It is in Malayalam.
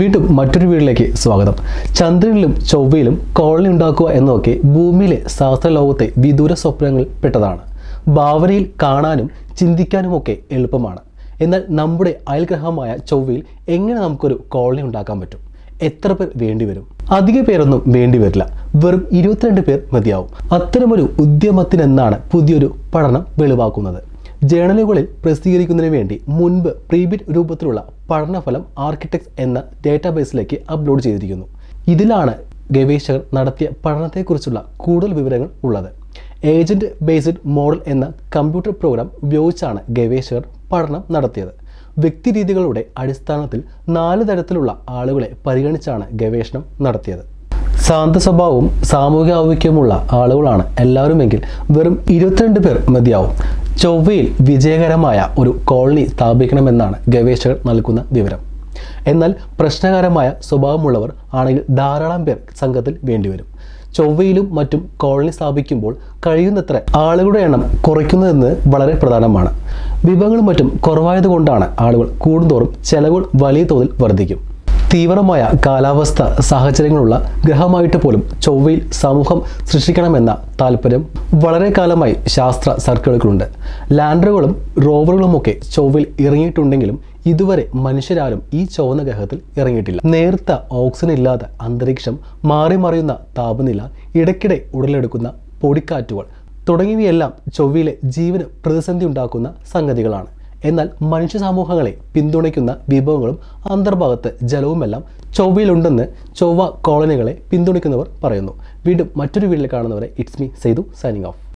വീണ്ടും മറ്റൊരു വീട്ടിലേക്ക് സ്വാഗതം ചന്ദ്രനിലും ചൊവ്വയിലും കോളനി ഉണ്ടാക്കുക എന്നൊക്കെ ഭൂമിയിലെ ശാസ്ത്രലോകത്തെ വിദൂര സ്വപ്നങ്ങളിൽ പെട്ടതാണ് ഭാവനയിൽ കാണാനും ചിന്തിക്കാനുമൊക്കെ എളുപ്പമാണ് എന്നാൽ നമ്മുടെ അയൽഗ്രഹമായ ചൊവ്വയിൽ എങ്ങനെ നമുക്കൊരു കോളനി ഉണ്ടാക്കാൻ പറ്റും എത്ര പേർ വേണ്ടിവരും അധിക പേരൊന്നും വേണ്ടിവരില്ല വെറും ഇരുപത്തിരണ്ട് പേർ മതിയാവും അത്തരമൊരു ഉദ്യമത്തിനെന്നാണ് പുതിയൊരു പഠനം വെളിവാക്കുന്നത് ജേണലുകളിൽ പ്രസിദ്ധീകരിക്കുന്നതിന് വേണ്ടി മുൻപ് പ്രീബിറ്റ് രൂപത്തിലുള്ള പഠനഫലം ആർക്കിടെക്ട്സ് എന്ന ഡേറ്റാബേസിലേക്ക് അപ്ലോഡ് ചെയ്തിരിക്കുന്നു ഇതിലാണ് ഗവേഷകർ നടത്തിയ പഠനത്തെക്കുറിച്ചുള്ള കൂടുതൽ വിവരങ്ങൾ ഉള്ളത് ഏജന്റ് ബേസ്ഡ് മോഡൽ എന്ന കമ്പ്യൂട്ടർ പ്രോഗ്രാം ഉപയോഗിച്ചാണ് ഗവേഷകർ പഠനം നടത്തിയത് വ്യക്തിരീതികളുടെ അടിസ്ഥാനത്തിൽ നാല് തരത്തിലുള്ള ആളുകളെ പരിഗണിച്ചാണ് ഗവേഷണം നടത്തിയത് ശാന്ത സ്വഭാവവും സാമൂഹിക ആവശ്യമുള്ള ആളുകളാണ് എല്ലാവരുമെങ്കിൽ വെറും ഇരുപത്തിരണ്ട് പേർ മതിയാവും ചൊവ്വയിൽ വിജയകരമായ ഒരു കോളനി സ്ഥാപിക്കണമെന്നാണ് ഗവേഷകർ നൽകുന്ന വിവരം എന്നാൽ പ്രശ്നകരമായ സ്വഭാവമുള്ളവർ ആണെങ്കിൽ ധാരാളം പേർ സംഘത്തിൽ വേണ്ടിവരും ചൊവ്വയിലും മറ്റും കോളനി സ്ഥാപിക്കുമ്പോൾ കഴിയുന്നത്ര ആളുകളുടെ എണ്ണം കുറയ്ക്കുന്നതെന്ന് വളരെ പ്രധാനമാണ് വിഭവങ്ങളും മറ്റും കുറവായതുകൊണ്ടാണ് ആളുകൾ കൂടുന്തോറും ചെലവുകൾ വലിയ തോതിൽ വർദ്ധിക്കും തീവ്രമായ കാലാവസ്ഥ സാഹചര്യങ്ങളുള്ള ഗ്രഹമായിട്ട് പോലും ചൊവ്വയിൽ സമൂഹം സൃഷ്ടിക്കണമെന്ന താല്പര്യം വളരെ കാലമായി ശാസ്ത്ര സർക്കിളുകളുണ്ട് ലാൻഡറുകളും റോവറുകളുമൊക്കെ ചൊവ്വയിൽ ഇറങ്ങിയിട്ടുണ്ടെങ്കിലും ഇതുവരെ മനുഷ്യരാരും ഈ ചുവന്ന ഗ്രഹത്തിൽ ഇറങ്ങിയിട്ടില്ല നേർത്ത ഓക്സിജൻ ഇല്ലാത്ത അന്തരീക്ഷം മാറി മറിയുന്ന താപനില ഇടയ്ക്കിടെ ഉടലെടുക്കുന്ന പൊടിക്കാറ്റുകൾ തുടങ്ങിയവയെല്ലാം ചൊവ്വയിലെ ജീവന് പ്രതിസന്ധി ഉണ്ടാക്കുന്ന സംഗതികളാണ് എന്നാൽ മനുഷ്യ സമൂഹങ്ങളെ പിന്തുണയ്ക്കുന്ന വിഭവങ്ങളും അന്തർഭാഗത്ത് ജലവുമെല്ലാം ചൊവ്വയിലുണ്ടെന്ന് ചൊവ്വ കോളനികളെ പിന്തുണയ്ക്കുന്നവർ പറയുന്നു വീണ്ടും മറ്റൊരു വീട്ടിൽ കാണുന്നവരെ it's me Saithu signing of